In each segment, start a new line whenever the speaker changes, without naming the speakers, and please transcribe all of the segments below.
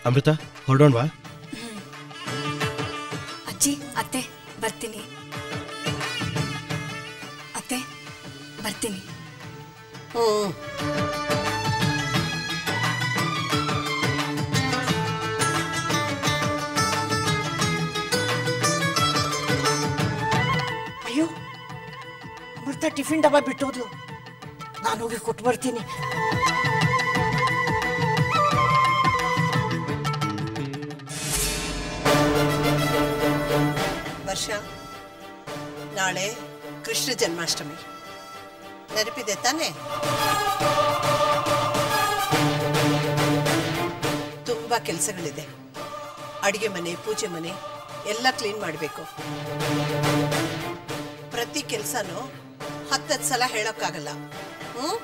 ಅಮೃತ ಹೊರಡೋಣವಾ
ಅಜ್ಜಿ ಅತ್ತೆ ಬರ್ತೀನಿ ಅತ್ತೆ ಬರ್ತೀನಿ
ಹ್ಮ್ ಅಯ್ಯೋ ಅಮೃತ ಟಿಫಿನ್ ಡಬ್ಬ ಬಿಟ್ಟೋದ್ಲು ನಾನು ಹೋಗಿ ಕೊಟ್ಟು ಬರ್ತೀನಿ ವರ್ಷ ನಾಳೆ ಕೃಷ್ಣ ಜನ್ಮಾಷ್ಟಮಿ ನೆನಪಿದೆ ತಾನೇ ತುಂಬಾ ಕೆಲಸಗಳಿದೆ ಅಡಿಗೆ ಮನೆ ಪೂಜೆ ಮನೆ ಎಲ್ಲ ಕ್ಲೀನ್ ಮಾಡಬೇಕು ಪ್ರತಿ ಕೆಲಸನೂ ಹತ್ತತ್ತು ಸಲ ಹೇಳೋಕ್ಕಾಗಲ್ಲ ಹ್ಮ್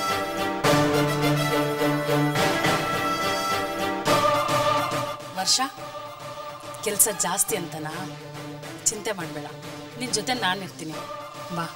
ವರ್ಷ ಕೆಲಸ ಜಾಸ್ತಿ ಅಂತನಾ ಚಿಂತೆ ಮಾಡಬೇಡ ನಿನ್ನ ಜೊತೆ ನಾನು ಇರ್ತೀನಿ ಬಾ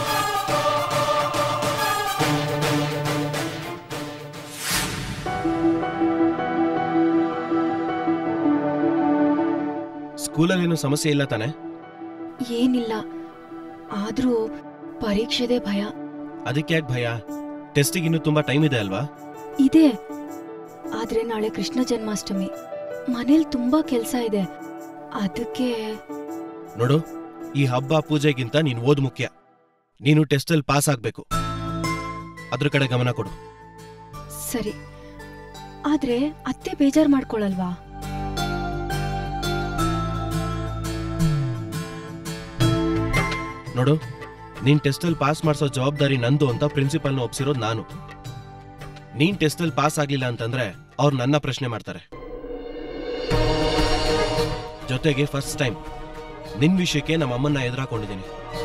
ಸ್ಕೂಲಲ್ಲಿ ಏನು ಸಮಸ್ಯೆ ಇಲ್ಲ ತಾನೆ
ಏನಿಲ್ಲ ಆದ್ರೂ ಪರೀಕ್ಷೆದೆ ಭಯ
ಅದಕ್ಕೆ ಯಾಕೆ ಭಯ ಟೆಸ್ಟಿಗೆ ಇನ್ನೂ ತುಂಬಾ ಟೈಮ್ ಇದೆ ಅಲ್ವಾ
ಇದೆ ಆದ್ರೆ ನಾಳೆ ಕೃಷ್ಣ ಜನ್ಮಾಷ್ಟಮಿ ಮನೇಲಿ ತುಂಬಾ ಕೆಲ್ಸ ಇದೆ ಅದಕ್ಕೆ
ನೋಡು ಈ ಹಬ್ಬ ಪೂಜೆಗಿಂತ ನೀನು ಓದ್ ಮುಖ್ಯ ನೀನು ಟೆಸ್ಟಲ್ಲಿ ಪಾಸ್ ಆಗ್ಬೇಕು ಅದ್ರ ಕಡೆ ಗಮನ ಕೊಡು
ಸರಿ ಆದ್ರೆ ಅತ್ತೆ ಬೇಜಾರ್ ಮಾಡ್ಕೊಳಲ್ವಾ
ನೋಡು ನೀನ್ ಟೆಸ್ಟಲ್ಲಿ ಪಾಸ್ ಮಾಡಿಸೋ ಜವಾಬ್ದಾರಿ ನಂದು ಅಂತ ಪ್ರಿನ್ಸಿಪಲ್ನ ಒಪ್ಸಿರೋದು ನಾನು ನೀನ್ ಟೆಸ್ಟಲ್ಲಿ ಪಾಸ್ ಆಗ್ಲಿಲ್ಲ ಅಂತಂದ್ರೆ ಅವ್ರು ನನ್ನ ಪ್ರಶ್ನೆ ಮಾಡ್ತಾರೆ ಜೊತೆಗೆ ಫಸ್ಟ್ ಟೈಮ್ ನಿನ್ ವಿಷಯಕ್ಕೆ ನಮ್ಮ ಅಮ್ಮನ್ನ ಎದುರಾಕೊಂಡಿದ್ದೀನಿ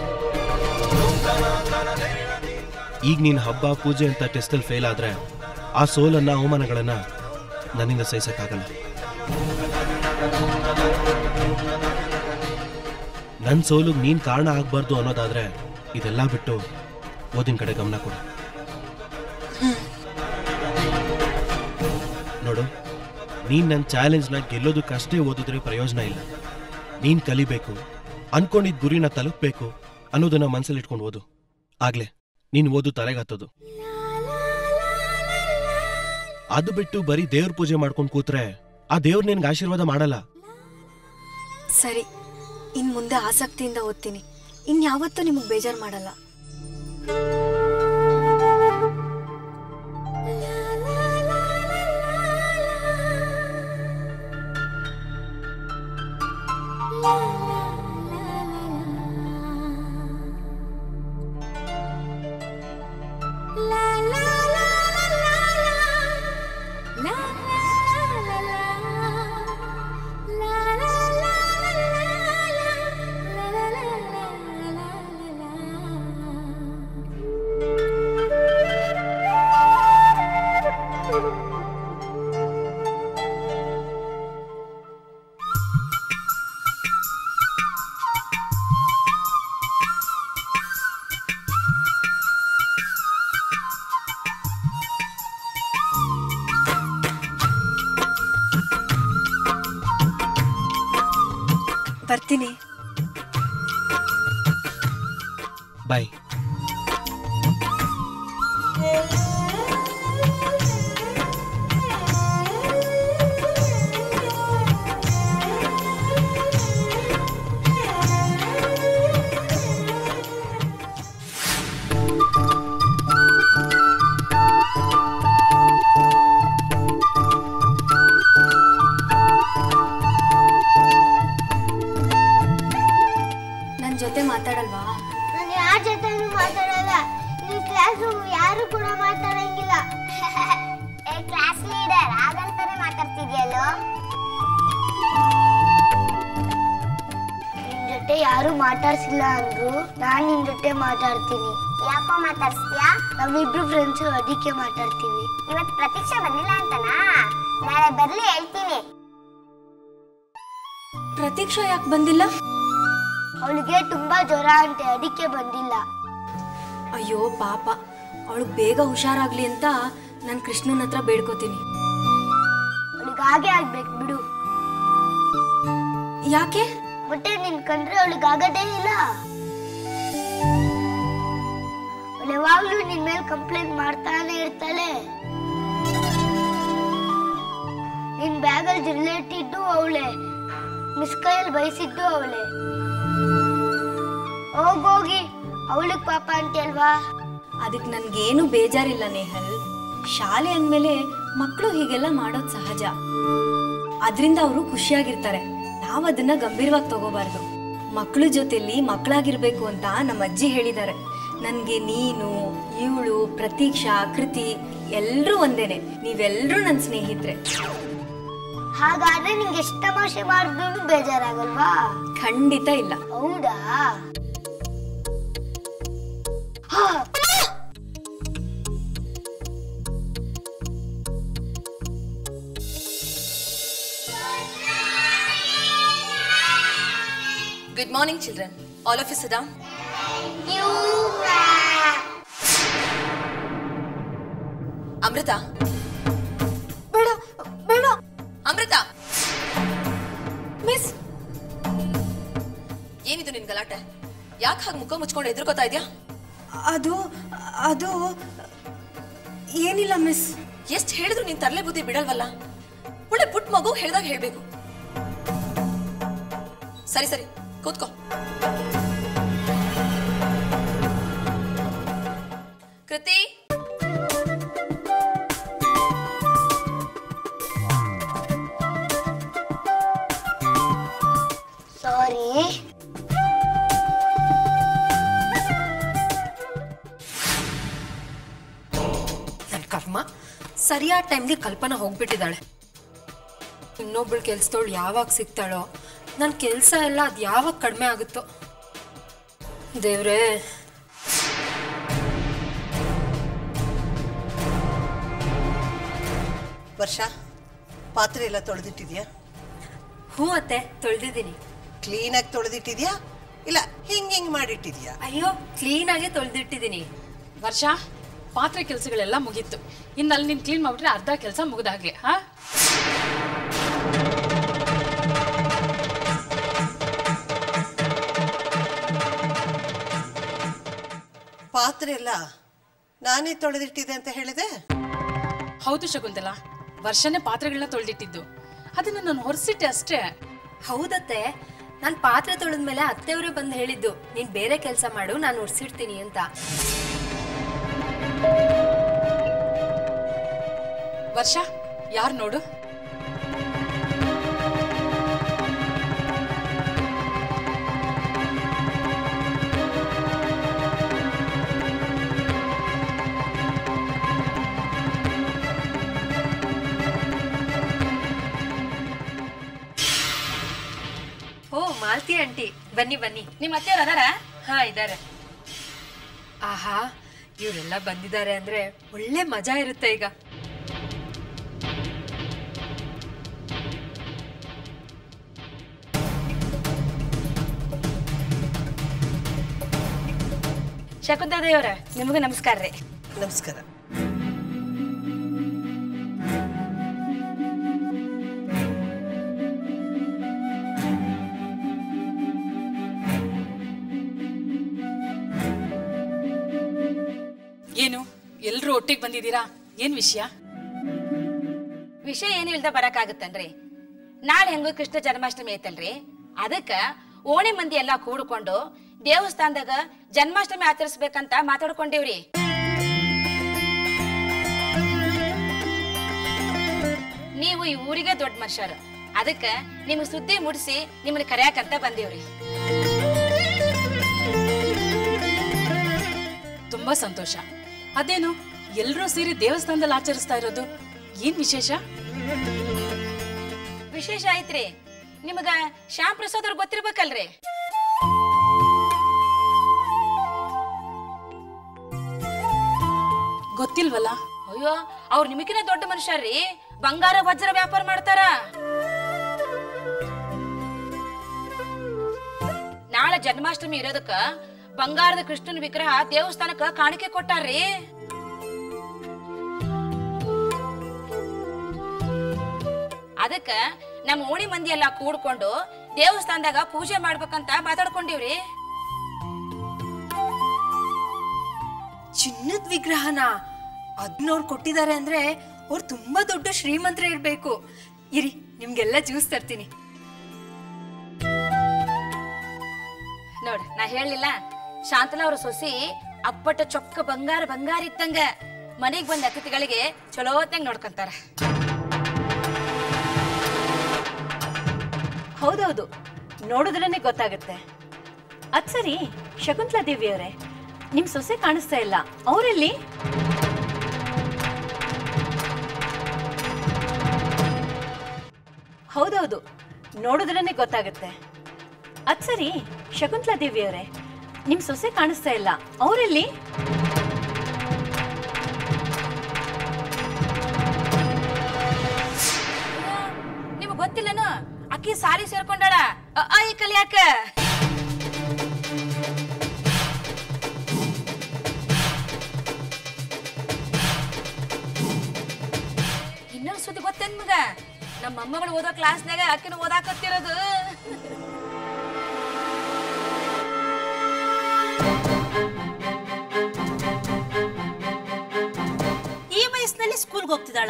ಈಗ ನೀನ್ ಹಬ್ಬ ಪೂಜೆ ಅಂತ ಟೆಸ್ಟಲ್ಲಿ ಫೇಲ್ ಆದ್ರೆ ಆ ಸೋಲನ್ನ ಅವಮಾನಗಳನ್ನ ನನ್ನಿಂದ ಸಹಿಸಕ್ಕಾಗಲ್ಲ ನನ್ ಸೋಲುಗ್ ನೀನ್ ಕಾರಣ ಆಗ್ಬಾರ್ದು ಅನ್ನೋದಾದ್ರೆ ಇದೆಲ್ಲ ಬಿಟ್ಟು ಓದಿನ ಕಡೆ ಗಮನ ಕೊಡು ನೋಡು ನೀನ್ ನನ್ನ ಚಾಲೆಂಜ್ನ ಗೆಲ್ಲೋದಕ್ಕಷ್ಟೇ ಓದಿದ್ರೆ ಪ್ರಯೋಜನ ಇಲ್ಲ ನೀನ್ ಕಲಿಬೇಕು ಅನ್ಕೊಂಡಿದ್ ಗುರಿನ ತಲುಪಬೇಕು ಅನ್ನೋದನ್ನ ಮನ್ಸಲ್ಲಿ ಇಟ್ಕೊಂಡು ಓದು ಆಗ್ಲೇ ನೀನ್ ಓದು ತಲೆಗೆ ಹತ್ತೋದು ಅದು ಬಿಟ್ಟು ಬರೀ ದೇವ್ರ ಪೂಜೆ ಮಾಡ್ಕೊಂಡು ಕೂತ್ರೆ ಆ ದೇವ್ರ ನಿನ್ಗೆ ಆಶೀರ್ವಾದ ಮಾಡಲ್ಲ
ಸರಿ ಇನ್ ಮುಂದೆ ಆಸಕ್ತಿಯಿಂದ ಓದ್ತೀನಿ ಇನ್ಯಾವತ್ತೂ ನಿಮಗೆ ಬೇಜಾರು ಮಾಡಲ್ಲ ಬರ್ತೀನಿ
ಬಾಯ್
ನನ್ನ ಜೊತೆ ಮಾತಾಡಲ್ವಾ
ನಾನು ಯಾರ ಜೊತೆನೂ ಮಾತಾಡಲ್ಲ ಈ ಕ್ಲಾಸ್ ಯಾರು ಕೂಡ ಮಾತಾಡಂಗಿಲ್ಲ ಏ ಕ್ಲಾಸ್ ಲೀಡರ್ ಹಾಗಂತಾನೆ ಮಾತಾಡ್ತಿದ್ಯಲ್ಲೋ ನಿನ್ ಜೊತೆ ಯಾರು ಮಾತಾಡ್ಸಿಲ್ಲ ಅಂದ್ರು ನಾನ್ ನಿನ್ ಜೊತೆ ಮಾತಾಡ್ತೀನಿ ಯಾಕೋ ಮಾತಾಡ್ಸ್ತೀಯಾ ನಾವಿಬ್ರು ಫ್ರೆಂಡ್ಸ್ ಅದಕ್ಕೆ ಮಾತಾಡ್ತೀವಿ ಇವತ್ತು ಪ್ರತೀಕ್ಷಾ ಬಂದಿಲ್ಲ ಅಂತನಾ ನಾಳೆ ಬರ್ಲಿ ಹೇಳ್ತೀನಿ
ಪ್ರತೀಕ್ಷಾ ಯಾಕೆ ಬಂದಿಲ್ಲ
ಅವಳಿಗೆ ತುಂಬಾ ಜ್ವರ ಅಂತೆ ಅದಕ್ಕೆ ಬಂದಿಲ್ಲ
ಅಯ್ಯೋ ಪಾಪ ಅವಳು ಬೇಗ ಹುಷಾರಾಗ್ಲಿ ಅಂತ ನಾನು ಕೃಷ್ಣನ ಹತ್ರ ಬೇಡ್ಕೋತೀನಿ
ಅವಳಿಗೆ ಅವಳಿಗೆ ಹಾಗೆ ಆಗ್ಬೇಕು ಬಿಡು
ಯಾಕೆ
ಮತ್ತೆ ನಿನ್ ಕಂಡ್ರೆ ಅವಳಿಗೆ ಆಗದೇ ಇಲ್ಲ ಅವಳು ಯಾವಾಗ್ಲೂ ನಿನ್ ಮೇಲೆ ಕಂಪ್ಲೇಂಟ್ ಮಾಡ್ತಾನೆ ಇರ್ತಾಳೆ ನಿನ್ ಬ್ಯಾಗಲ್ಲಿ ಜಿಲ್ಲೆಟ್ಟಿದ್ದು ಅವಳೆ ಮಿಸ್ ಕೈಯಲ್ಲಿ ಬಯಸಿದ್ದು ಅವಳೆ ಹೋಗೋಗಿ ಅವಳಿಗೆ ಪಾಪ ಅಂತೀಯಲ್ವಾ
ಅದಕ್ಕೆ ನನ್ಗೇನು ಬೇಜಾರಿಲ್ಲ ನೇಹಲ್ ಶಾಲೆ ಅಂದ್ಮೇಲೆ ಮಕ್ಕಳು ಹೀಗೆಲ್ಲ ಮಾಡೋದು ಸಹಜ ಅದರಿಂದ ಅವರು ಖುಷಿಯಾಗಿರ್ತಾರೆ ನಾವು ಅದನ್ನ ಗಂಭೀರವಾಗಿ ತಗೋಬಾರ್ದು ಮಕ್ಕಳ ಜೊತೆಲಿ ಮಕ್ಕಳಾಗಿರ್ಬೇಕು ಅಂತ ನಮ್ಮ ಅಜ್ಜಿ ಹೇಳಿದ್ದಾರೆ ನನಗೆ ನೀನು ಇವಳು ಪ್ರತೀಕ್ಷಾ ಕೃತಿ ಎಲ್ಲರೂ ಒಂದೇನೆ ನೀವೆಲ್ಲರೂ ನನ್ನ ಸ್ನೇಹಿತರೆ
ಹಾಗಾದ್ರೆ ನಿಂಗೆ ಎಷ್ಟು ತಮಾಷೆ ಮಾಡಿದ್ರು ಬೇಜಾರಾಗಲ್ವಾ
ಖಂಡಿತ ಇಲ್ಲ
ಹೌದಾ ಹಾ.
Good morning, children. All of you sit down. ಅಮೃತ
ಬೇಡ ಬೇಡ
ಅಮೃತ
ಮಿಸ್
ಏನಿದು ನಿನ್ ಗಲಾಟೆ ಯಾಕೆ ಹಾಗೆ ಮುಖ ಮುಚ್ಕೊಂಡು ಎದುರ್ಕೋತಾ ಇದ್ಯಾ
ಅದು ಅದು ಏನಿಲ್ಲ ಮಿಸ್
ಎಷ್ಟ್ ಹೇಳಿದ್ರು ನೀನ್ ತರಲೆ ಬುದ್ಧಿ ಬಿಡಲ್ವಲ್ಲ ಒಳ್ಳೆ ಪುಟ್ ಮಗು ಹೇಳ್ದಾಗ ಹೇಳ್ಬೇಕು ಸರಿ ಸರಿ ಕೂತ್ಕೋ ಕೃತಿ
ಸಾರಿ
ನನ್ನ ಕರ್ಮ ಸರಿಯಾದ ಟೈಮ್ಗೆ ಕಲ್ಪನಾ ಹೋಗ್ಬಿಟ್ಟಿದ್ದಾಳೆ ಇನ್ನೊಬ್ಳು ಕೆಲ್ಸದವಳು ಯಾವಾಗ ಸಿಗ್ತಾಳೋ ನನ್ನ ಕೆಲಸ ಎಲ್ಲ ಅದು ಯಾವಾಗ ಕಡಿಮೆ ಆಗುತ್ತೋ ದೇವ್ರೇ
ವರ್ಷ ಪಾತ್ರೆ ಎಲ್ಲ ತೊಳೆದಿಟ್ಟಿದ್ಯಾ
ಹ್ಞೂ ಅತ್ತೆ ತೊಳೆದಿದ್ದೀನಿ
ಕ್ಲೀನಾಗಿ ತೊಳೆದಿಟ್ಟಿದ್ಯಾ ಇಲ್ಲ ಹಿಂಗ್ ಹಿಂಗ್ ಮಾಡಿಟ್ಟಿದ್ಯಾ
ಅಯ್ಯೋ ಕ್ಲೀನಾಗೆ ತೊಳೆದಿಟ್ಟಿದ್ದೀನಿ
ವರ್ಷ ಪಾತ್ರೆ ಕೆಲಸಗಳೆಲ್ಲ ಮುಗೀತು ಇನ್ನು ಅಲ್ಲಿ ನೀನು ಕ್ಲೀನ್ ಮಾಡ್ಬಿಟ್ರೆ ಅರ್ಧ ಕೆಲಸ ಮುಗ್ದಾಗ್ಲಿ ಹಾ
ಪಾತ್ರೆ ಎಲ್ಲ ನಾನೇ ತೊಳೆದಿಟ್ಟಿದ್ದೆ ಅಂತ ಹೇಳಿದೆ
ಹೌದು ಶಕುಂತಲ ವರ್ಷನೇ ಪಾತ್ರೆಗಳನ್ನ ತೊಳೆದಿಟ್ಟಿದ್ದು ಅದನ್ನ ನಾನು ಹೊರಸಿಟ್ಟೆ ಅಷ್ಟೇ
ಹೌದತ್ತೆ ನಾನು ಪಾತ್ರೆ ತೊಳೆದ್ಮೇಲೆ ಅತ್ತೆಯವರೇ ಬಂದು ಹೇಳಿದ್ದು ನೀನ್ ಬೇರೆ ಕೆಲಸ ಮಾಡು ನಾನು ಉಡ್ಸಿಡ್ತೀನಿ ಅಂತ
ವರ್ಷ ಯಾರು ನೋಡು
ಓ ಮಾಲ್ತಿ ಆಂಟಿ ಬನ್ನಿ ಬನ್ನಿ
ನಿಮ್ಮ ಅತ್ತೆಯವ್ರು ಅದಾರ
ಹಾ ಇದ್ದಾರೆ ಆಹಾ ಇವರೆಲ್ಲ ಬಂದಿದ್ದಾರೆ ಅಂದ್ರೆ ಒಳ್ಳೆ ಮಜಾ ಇರುತ್ತೆ ಈಗ
ಶಕುಂತಲ ದೇವರ ನಿಮಗೂ ನಮಸ್ಕಾರ ರೀ
ನಮಸ್ಕಾರ
ಏನು ಎಲ್ರೂ ಒಟ್ಟಿಗೆ ಬಂದಿದ್ದೀರಾ ಏನ್ ವಿಷಯ
ವಿಷಯ ಏನು ಇಲ್ದ ಬರಕಾಗತ್ತನ್ರಿ ನಾಳೆ ಹೆಂಗು ಕೃಷ್ಣ ಜನ್ಮಾಷ್ಟಮಿ ಐತಲ್ರಿ ಅದಕ್ಕ ಓಣಿ ಮಂದಿ ಎಲ್ಲಾ ಕೂಡ್ಕೊಂಡು ದೇವಸ್ಥಾನದಾಗ ಜನ್ಮಾಷ್ಟಮಿ ಆಚರಿಸ್ಬೇಕಂತ ಮಾತಾಡ್ಕೊಂಡೇವ್ರಿ ನೀವು ಈ ಊರಿಗೆ ದೊಡ್ಡ ಮನುಷ್ಯರು ಅದಕ್ಕ ನಿಮ್ಗೆ ಸುದ್ದಿ ಮುಡಿಸಿ ನಿಮ್ಮನ್ನ ಕರೆಯಾಕಂತ ಬಂದೇವ್ರಿ
ತುಂಬಾ ಸಂತೋಷ ಅದೇನು ಎಲ್ಲರೂ ಸೇರಿ ದೇವಸ್ಥಾನದಲ್ಲಿ ಆಚರಿಸ್ತಾ ಇರೋದು ಏನ್ ವಿಶೇಷ
ವಿಶೇಷ ಐತ್ರಿ ನಿಮಗ ಶ್ಯಾಮ್ ಪ್ರಸಾದ್ ಅವ್ರು ಗೊತ್ತಿರ್ಬೇಕಲ್ರಿ
ಗೊತ್ತಿಲ್ವಲ್ಲ
ಅಯ್ಯೋ ಅವ್ರು ನಿಮಗಿನ ದೊಡ್ಡ ಮನುಷ್ಯರ್ರಿ ಬಂಗಾರ ವಜ್ರ ವ್ಯಾಪಾರ ಮಾಡ್ತಾರ ನಾಳೆ ಜನ್ಮಾಷ್ಟಮಿ ಇರೋದಕ್ಕ ಬಂಗಾರದ ಕೃಷ್ಣನ ವಿಗ್ರಹ ದೇವಸ್ಥಾನಕ್ಕ ಕಾಣಿಕೆ ಕೊಟ್ಟಾರ್ರಿ ಅದಕ್ಕ ನಮ್ಮ ಓಣಿ ಮಂದಿ ಎಲ್ಲ ಕೂಡ್ಕೊಂಡು ದೇವಸ್ಥಾನದಾಗ ಪೂಜೆ ಮಾಡ್ಬೇಕಂತ ಮಾತಾಡ್ಕೊಂಡಿವ್ರಿ
ಚಿನ್ನದ ವಿಗ್ರಹನ ಅದ್ನವ್ರು ಕೊಟ್ಟಿದ್ದಾರೆ ಅಂದ್ರೆ ಅವ್ರು ತುಂಬಾ ದೊಡ್ಡ ಶ್ರೀಮಂತರ ಇರ್ಬೇಕು ಇರಿ ನಿಮ್ಗೆಲ್ಲ ಜ್ಯೂಸ್ ತರ್ತೀನಿ
ನೋಡ್ ನಾ ಹೇಳಲಿಲ್ಲ ಶಾಂತಲ ಅವ್ರ ಸೊಸಿ ಅಪ್ಪಟ ಚೊಕ್ಕ ಬಂಗಾರ ಬಂಗಾರ ಇದ್ದಂಗ ಮನೆಗ್ ಬಂದ ಅತಿಥಿಗಳಿಗೆ ಚಲೋತ್ನಾಗ ನೋಡ್ಕೊಂತಾರ
ಹೌದೌದು ನೋಡಿದ್ರೇನೆ ಗೊತ್ತಾಗುತ್ತೆ ಅದ್ ಸರಿ ಶಕುಂತಲಾ ದೇವಿ ಅವರೇ ನಿಮ್ ಸೊಸೆ ಕಾಣಿಸ್ತಾ ಇಲ್ಲ ಅವರೆಲ್ಲಿ ಹೌದೌದು ನೋಡಿದ್ರೇನೆ ಗೊತ್ತಾಗುತ್ತೆ ಅದ್ ಸರಿ ಶಕುಂತಲಾ ದೇವಿ ಅವರೇ ನಿಮ್ ಸೊಸೆ ಕಾಣಿಸ್ತಾ ಇಲ್ಲ ಅವರೆಲ್ಲಿ
ನಿಮಗ್ ಗೊತ್ತಿಲ್ಲನು ಅಕ್ಕಿ ಸಾರಿ ಸೇರ್ಕೊಂಡಾಳ ಅ, ಆ, ಈ ಕಲಿಯಾಕ ಇನ್ನೊಂದ್ ಸುದ್ದಿ ಗೊತ್ತೇನ್ ಮಗ ನಮ್ಮ ಮೊಮ್ಮಗಳು ಓದೋ ಕ್ಲಾಸ್ನಾಗ ಅಕ್ಕಿನ ಓದಾಕತ್ತಿರೋದು
ಈ ವಯಸ್ಸಿನಲ್ಲಿ ಸ್ಕೂಲ್ಗೆ ಹೋಗ್ತಿದ್ದಾಳ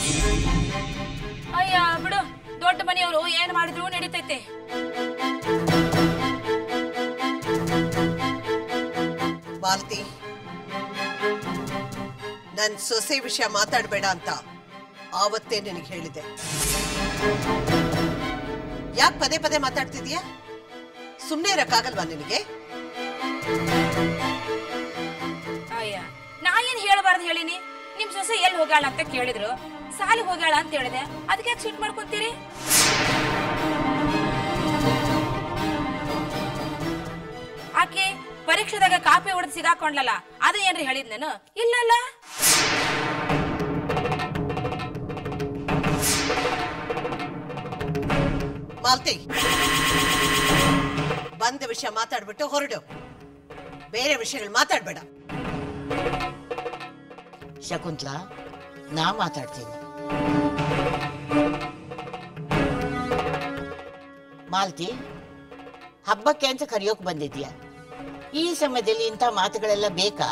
ಅಯ್ಯ ಬಿಡು ದೊಡ್ಡ ಮನೆಯವರು ಏನ್ ಮಾಡಿದ್ರು ನಡೀತೈತೆ
ಮಾಲತಿ ನನ್ ಸೊಸೆ ವಿಷಯ ಮಾತಾಡಬೇಡ ಅಂತ ಆವತ್ತೇ ನಿನಗೆ ಹೇಳಿದೆ ಯಾಕೆ ಪದೇ ಪದೇ ಮಾತಾಡ್ತಿದ್ಯಾ ಸುಮ್ಮನೆ ಇರಕ್ಕಾಗಲ್ವಾ ನಿನಗೆ
ಅಯ್ಯ ನಾ ಏನ್ ಹೇಳಬಾರ್ದು ಹೇಳಿನಿ ನಿಮ್ ಸೊಸೆ ಎಲ್ಲಿ ಹೋಗ್ಯಾಳ ಅಂತ ಕೇಳಿದ್ರು ಸಾಲಿಗೆ ಹೋಗ್ಯಾಳ ಅಂತ ಹೇಳಿದೆ ಅದಕ್ಕೆ ಯಾಕೆ ಸಿಟ್ ಮಾಡ್ಕೊಂತೀರಿ ಆಕೆ ಪರೀಕ್ಷೆದಾಗ ಕಾಪಿ ಹೊಡೆದು ಸಿಗಾಕೊಂಡ್ಲಲ್ಲ ಅದು ಏನ್ರಿ ಹೇಳಿದ್ ನಾನು ಇಲ್ಲಲ್ಲ
ಮಾಲ್ತಿ ಬಂದ ವಿಷಯ ಮಾತಾಡ್ಬಿಟ್ಟು ಹೊರಡು ಬೇರೆ ವಿಷಯಗಳು ಮಾತಾಡ್ಬೇಡ
ಶಕುಂತ್ಲಾ ನಾ ಮಾತಾಡ್ತೀನಿ ಮಾಲ್ತಿ ಹಬ್ಬಕ್ಕೆ ಅಂತ ಕರೆಯೋಕ್ ಬಂದಿದ್ಯಾ ಈ ಸಮಯದಲ್ಲಿ ಇಂಥ ಮಾತುಗಳೆಲ್ಲ ಬೇಕಾ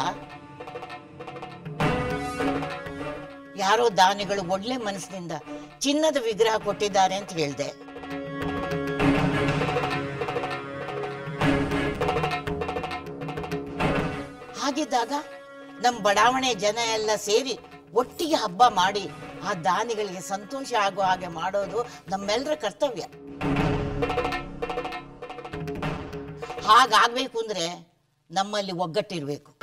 ಯಾರೋ ದಾನಿಗಳು ಒಳ್ಳೆ ಮನಸ್ಸಿನಿಂದ ಚಿನ್ನದ ವಿಗ್ರಹ ಕೊಟ್ಟಿದ್ದಾರೆ ಅಂತ ಹೇಳ್ದೆ ಹಾಗಿದ್ದಾಗ ನಮ್ಮ ಬಡಾವಣೆ ಜನ ಎಲ್ಲ ಸೇರಿ ಒಟ್ಟಿಗೆ ಹಬ್ಬ ಮಾಡಿ ಆ ದಾನಿಗಳಿಗೆ ಸಂತೋಷ ಆಗೋ ಹಾಗೆ ಮಾಡೋದು ನಮ್ಮೆಲ್ಲರ ಕರ್ತವ್ಯ ಹಾಗಾಗ್ಬೇಕು ಅಂದ್ರೆ ನಮ್ಮಲ್ಲಿ ಒಗ್ಗಟ್ಟಿರ್ಬೇಕು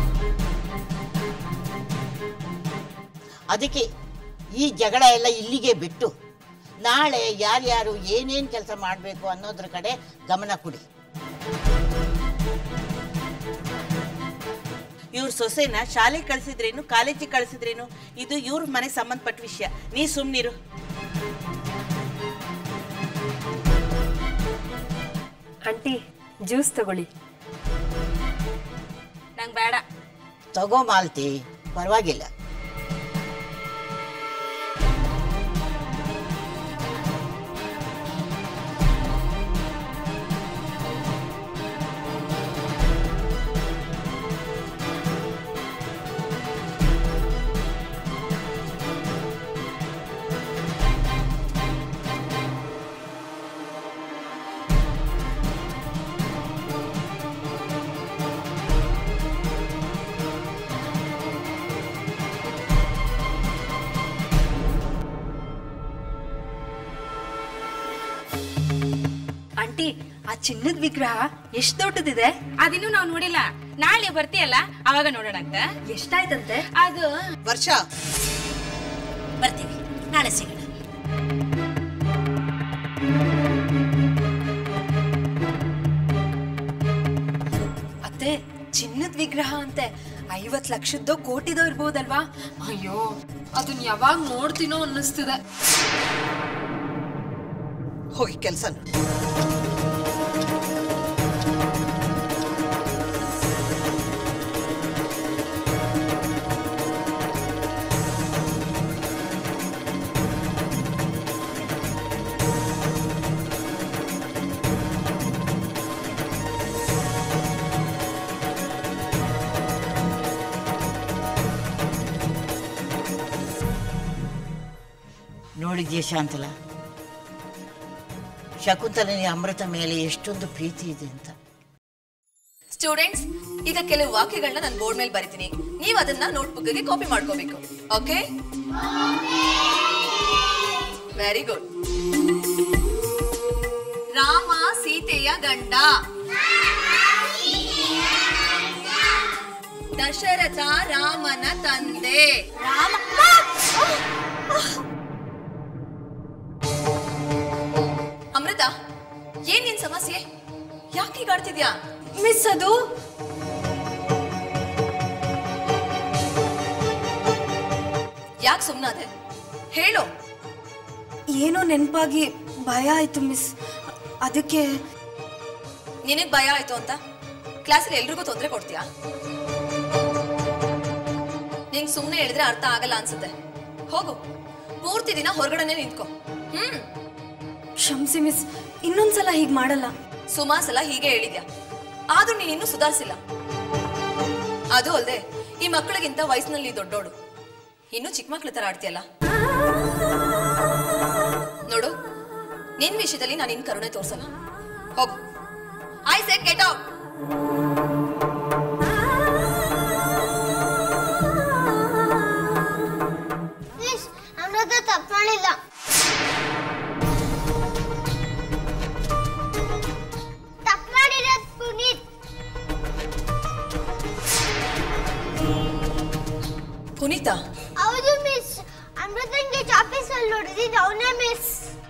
ಅದಕ್ಕೆ ಈ ಜಗಳ ಎಲ್ಲ ಇಲ್ಲಿಗೆ ಬಿಟ್ಟು ನಾಳೆ ಯಾರ್ಯಾರು ಏನೇನ್ ಕೆಲಸ ಮಾಡಬೇಕು ಅನ್ನೋದ್ರ ಕಡೆ ಗಮನ ಕೊಡಿ
ಇವ್ರ ಸೊಸೆನ ಶಾಲೆಗೆ ಕಳ್ಸಿದ್ರೇನು ಕಾಲೇಜಿಗೆ ಕಳ್ಸಿದ್ರೇನು ಇದು ಇವ್ರ ಮನೆಗೆ ಸಂಬಂಧಪಟ್ಟ ವಿಷಯ ನೀ ಸುಮ್ನಿರು
ಆಂಟಿ ಜ್ಯೂಸ್ ತಗೊಳ್ಳಿ
ನಂಗ್ ಬೇಡ
ತಗೋ ಮಾಲ್ತಿ ಪರವಾಗಿಲ್ಲ
ಆಂಟಿ ಆ ಚಿನ್ನದ ವಿಗ್ರಹ ಎಷ್ಟ್ ದೊಡ್ಡದಿದೆ
ಅದಿನ್ನೂ ನಾವು ನೋಡಿಲ್ಲ ನಾಳೆ ಬರ್ತೀಯಲ್ಲ ಅವಾಗ ನೋಡೋಣ ಅಂತ
ಎಷ್ಟಾಯ್ತಂತೆ
ಅದು
ವರ್ಷ
ಬರ್ತೀವಿ ನಾಳೆ ಸಿಗೋಣ
ಅತ್ತೆ ಚಿನ್ನದ ವಿಗ್ರಹ ಅಂತೆ ಐವತ್ ಲಕ್ಷದ್ದು ಕೋಟಿದೋ ಇರ್ಬೋದಲ್ವಾ ಅಯ್ಯೋ ಅದನ್ನ ಯಾವಾಗ ನೋಡ್ತೀನೋ ಅನ್ನಿಸ್ತದೆ
ಹೋಗಿ ಕೆಲಸ
ನೋಡಿದ್ಯಾ ಶಾಂತಲ ಶಕುಂತಲನಿಗೆ ಅಮೃತ ಮೇಲೆ ಎಷ್ಟೊಂದು ಪ್ರೀತಿ ಇದೆ ಅಂತ
ಸ್ಟೂಡೆಂಟ್ಸ್ ಈಗ ಕೆಲವು ವಾಕ್ಯಗಳನ್ನ ನಾನು ಬೋರ್ಡ್ ಮೇಲೆ ಬರಿತೀನಿ ನೀವು ಅದನ್ನ ನೋಟ್ಬುಕ್ಗೆ ಕಾಪಿ ಮಾಡ್ಕೋಬೇಕು ಓಕೆ ವೆರಿ ಗುಡ್ ರಾಮ ಸೀತೆಯ ಗಂಡ ದಶರಥ ರಾಮನ ತಂದೆ ರಾಮ ಅಮೃತ ಏನ್ ನಿನ್ ಸಮಸ್ಯೆ ಯಾಕೆ ಹೀಗಾಡ್ತಿದ್ಯಾ
ಮಿಸ್ ಅದು
ಯಾಕೆ ಸುಮ್ಮನಾದೆ ಹೇಳು
ಏನೋ ನೆನಪಾಗಿ ಭಯ ಆಯ್ತು ಮಿಸ್ ಅದಕ್ಕೆ
ನಿನಗ್ ಭಯ ಆಯ್ತು ಅಂತ ಕ್ಲಾಸಲ್ಲಿ ಎಲ್ರಿಗೂ ತೊಂದರೆ ಕೊಡ್ತೀಯಾ ನಿಂಗ್ ಸುಮ್ಮನೆ ಹೇಳಿದ್ರೆ ಅರ್ಥ ಆಗಲ್ಲ ಅನ್ಸುತ್ತೆ ಹೋಗು ಪೂರ್ತಿ ದಿನ ಹೊರಗಡೆನೆ ನಿಂತ್ಕೊ ಹ್ಮ್
ಕ್ಷಮಿಸಿ ಮಿಸ್ ಇನ್ನೊಂದ್ಸಲ ಹೀಗೆ ಮಾಡಲ್ಲ
ಸುಮಾ ಸಲ ಹೀಗೆ ಹೇಳಿದ್ಯಾ ಆದ್ರೂ ನೀನ್ ಇನ್ನೂ ಸುಧಾರಿಸಿಲ್ಲ ಅದು ಅಲ್ದೆ ಈ ಮಕ್ಕಳಿಗಿಂತ ವಯಸ್ಸಿನಲ್ಲಿ ದೊಡ್ಡೋಳು ಇನ್ನು ಚಿಕ್ಕ ಮಕ್ಳ ತರ ಆಡ್ತೀಯಲ್ಲ ನೋಡು ನಿನ್ ವಿಷಯದಲ್ಲಿ ನಾನು ಇನ್ ಕರುಣೆ ತೋರ್ಸಲ್ಲ ಹೋಗು I said get out
please Amrutha ತಪ್ಪು ಮಾಡಿಲ್ಲ ತಪ್ಪು ಮಾಡಿರೋದು ಪುನೀತ್
ಪುನೀತಾ
ಹೌದು ಮಿಸ್ ಅಮೃತಂಗೆ ಚಾಪೀಸಲ್ಲಿ ನೋಡಿದ್ದು ಅವನೇ ಮಿಸ್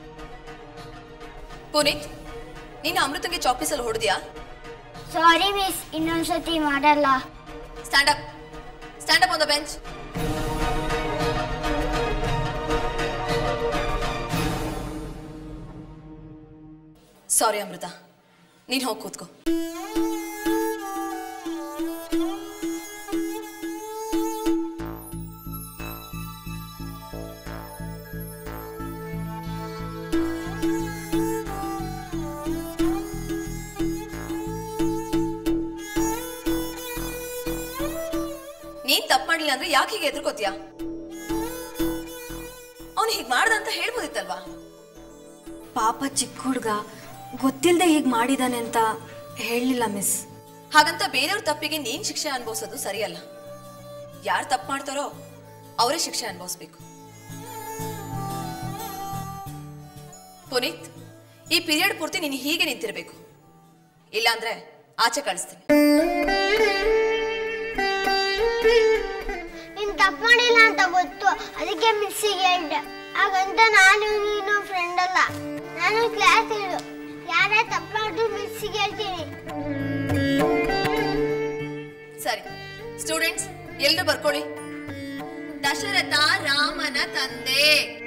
ಪುನೀತ್ ನೀನು ಅಮೃತಂಗೆ ಚಾಪೀಸಲ್ಲಿ ಹೊಡೆದ್ಯಾ
ಸಾರಿ ಮಿಸ್ ಇನ್ನೊಂದ್ಸತಿ ಮಾಡಲ್ಲ
stand up stand up on the bench sorry Amrutha ನೀನ್ ಹೋಗಿ ಕೂತ್ಕೋ ನೀನ್ ತಪ್ಪು ಮಾಡ್ಲಿಲ್ಲ ಅಂದ್ರೆ ಯಾಕೆ ಹೀಗೆ ಎದುರ್ಕೋತೀಯ ಅವನು ಹೀಗೆ ಮಾಡ್ದ ಅಂತ ಹೇಳ್ಬೋದಿತ್ತಲ್ವಾ
ಪಾಪ ಚಿಕ್ಕ ಹುಡುಗ ಗೊತ್ತಿಲ್ಲದೆ ಹೀಗೆ ಮಾಡಿದಾನೆ ಅಂತ ಹೇಳಲಿಲ್ಲ ಮಿಸ್
ಹಾಗಂತ ಬೇರೆಯವ್ರ ತಪ್ಪಿಗೆ ನೀನ್ ಶಿಕ್ಷೆ ಅನುಭವಿಸೋದು ಸರಿಯಲ್ಲ ಯಾರು ತಪ್ಪು ಮಾಡ್ತಾರೋ ಅವರೇ ಶಿಕ್ಷೆ ಅನುಭವಿಸ್ಬೇಕು ಪುನೀತ್ ಈ ಪೀರಿಯಡ್ ಪೂರ್ತಿ ನೀನು ಹೀಗೆ ನಿಂತಿರ್ಬೇಕು ಇಲ್ಲಾಂದ್ರೆ ಆಚೆ ಕಳಿಸ್ತೀನಿ
ನೀನ್ ತಪ್ಪು ಮಾಡಿಲ್ಲ ಅಂತ ಗೊತ್ತು ಅದಕ್ಕೆ ಮಿಸ್ಸಿಗೆ ಹೇಳ್ದೆ ಹಾಗಂತ ನಾನು ನೀನು ಫ್ರೆಂಡ್ ಅಲ್ಲ ನಾನು ಕ್ಲಾಸ್ ಇಡು ಯಾರೇ ತಪ್ಪು ಮಾಡಿದ್ರು ಮಿಸ್ಸಿಗೆ ಹೇಳ್ತೀನಿ
ಸರಿ ಸ್ಟೂಡೆಂಟ್ಸ್ ಎಲ್ರು ಬರ್ಕೊಳ್ಳಿ ದಶರಥ ರಾಮನ ತಂದೆ